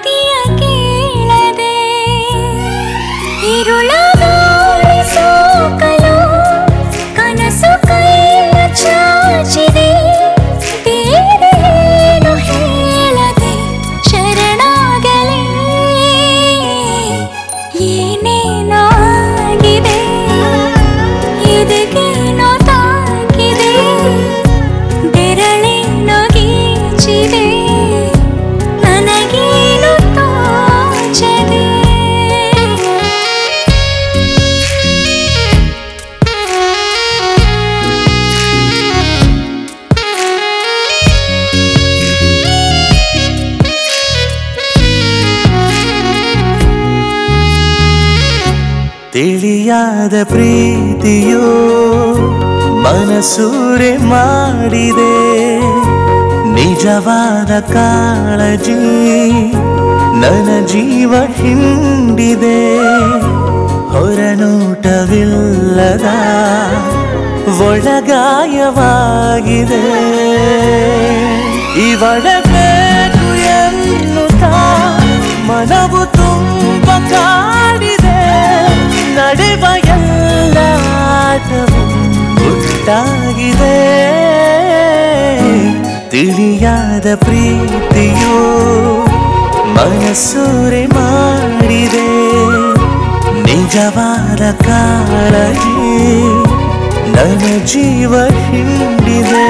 ಪ್ರೀತಿಯ ಕೇಳದೆ ಇರುಳ ಗಾಳಿ ಸೋಕಲು ಕನಸು ಕೈಯ ಚಾಚಿದೆ ಬೇರೇನು ಹೇಳದೆ ಶರಣಾಗಲೇ ಏನೇನಾಗಿದೆ ಇದಕ್ಕೇನೋ ತಾಕಿದೆ ಬೆರಳೇನೋ ಗೀಚಿದೆ ನನಗೇನು ತೋಚದೆ ತಿಳಿಯಾದ ಪ್ರೀತಿಯೋ ಮನಸೂರೆ ಮಾಡಿದೆ ನಿಜವಾದ ಕಾಳಜಿ ನನ್ನ ಜೀವ ಹಿಂಡಿದೆ ಹೊರನೋಟವಿಲ್ಲದ ಒಳಗಾಯವಾಗಿದೆ ಇವಳಬೇಕು ಎನ್ನುತ್ತಾ ಮನವು ತುಂಬ ಕಾಡಿದೆ ನಡೆವ ಎಲ್ಲ ಆಟವು ಗುಟ್ಟಾಗಿದೆ ತಿಳಿಯಾದ ಪ್ರೀತಿಯೋ ಮನಸೂರೆ ಮಾಡಿದೆ ನಿಜವಾದ ಕಾಳಜಿ ನನ್ನ ಜೀವ ಹಿಂಡಿದೆ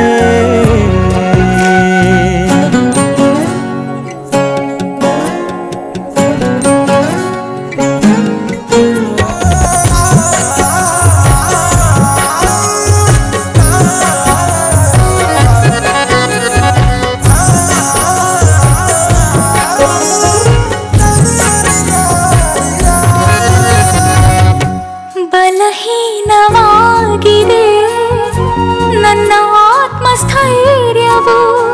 ಬಲಹೀನವಾಗಿದೆ ನನ್ನ ಆತ್ಮಸ್ಥೈರ್ಯವು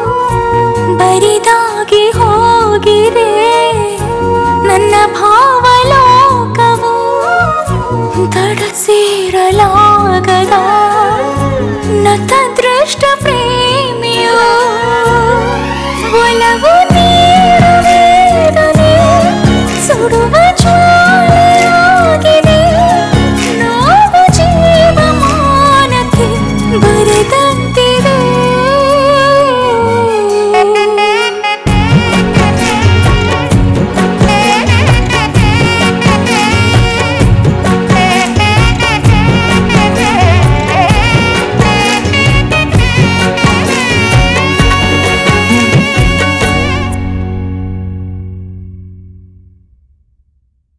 ಬರಿದಾಗಿ ಹೋಗಿದೆ ನನ್ನ ಭಾವಲೋಕವು ದಡ ಸೇರಲಾಗದ ನತ ದೃಷ್ಟ ಪ್ರೇಮಿಯು ಒಲವು ನೀರು ವೇದನೆ ಸುಡುವ ಜ್ವಾಲೆಯಾಗಿದೆ ನೋವು ಜೀವಮಾನಕ್ಕೆ ಬರೆದ